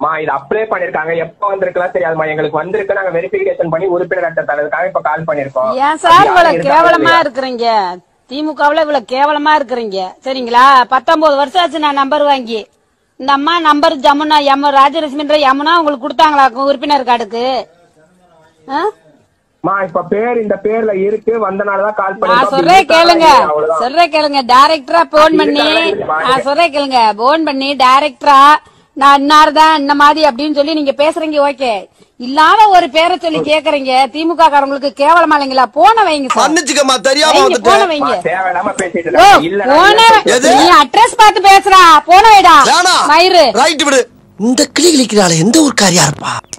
மா இது அப்ளை பண்ணிருக்காங்க எப்ப வந்திருக்கலாம் தெரியாதுமா எங்களுக்கு வந்திருக்கு நாங்க வெரிஃபிகேஷன் பண்ணி உறுப்பினர் அட்டை தரதுக்காக இப்ப கால் பண்ணிருக்கோம் ஏன் சார் அது யாரும் இவ்வளவு இருக்காங்களா கேவலமா இல்லையா? இருக்கிறீங்க திமுகவுல இவ்வளவு கேவலமா இருக்கிறீங்க சரிங்களா பத்தொன்பது வருஷம் ஆச்சு நான் நம்பர் வாங்கி இந்த அம்மா நம்பர் ஜமுனா எம் ராஜலட்சுமின்ற யமுனா உங்களுக்கு கொடுத்தாங்களா உறுப்பினர் கார்டுக்கு ஆ? மா இப்ப பேர் இந்த பேர்ல இருக்கு வந்தனாலதான் கால் நான் பண்ணிருக்கோம் சொல்றேன் அப்படி கேளுங்க இருக்காங்களா இல்லையா? அவ்வளவுதான். சொல்றேன் கேளுங்க டைரக்டரா போன் பண்ணி இருக்காங்களா இல்லையா? நான் சொல்றேன் கேளுங்க போன் பண்ணி டைரக்டரா நான் இன்னார்தான் இந்த மாதிரி அப்படின்னு சொல்லி நீங்க பேசுறீங்க ஓகே இல்லாத ஒரு பேரை சொல்லி கேக்குறீங்க திமுக காரங்களுக்கு கேவலமா இல்லைங்களா போன வைங்க சார் மன்னிச்சுக்கம்மா தெரியாம வைங்க போன வந்துட்டேன் வைங்க தேவையில்லாம பேசிட்டு ஓ இருக்காங்க. இல்ல போன எது? நீ அட்ரஸ் பார்த்து பேசுறா போன வைடா வேணாம் மயிறு ரைட் விடு இந்த கிளி கிளிக்கிறாள் எந்த ஊர்க்காரியா இருப்பா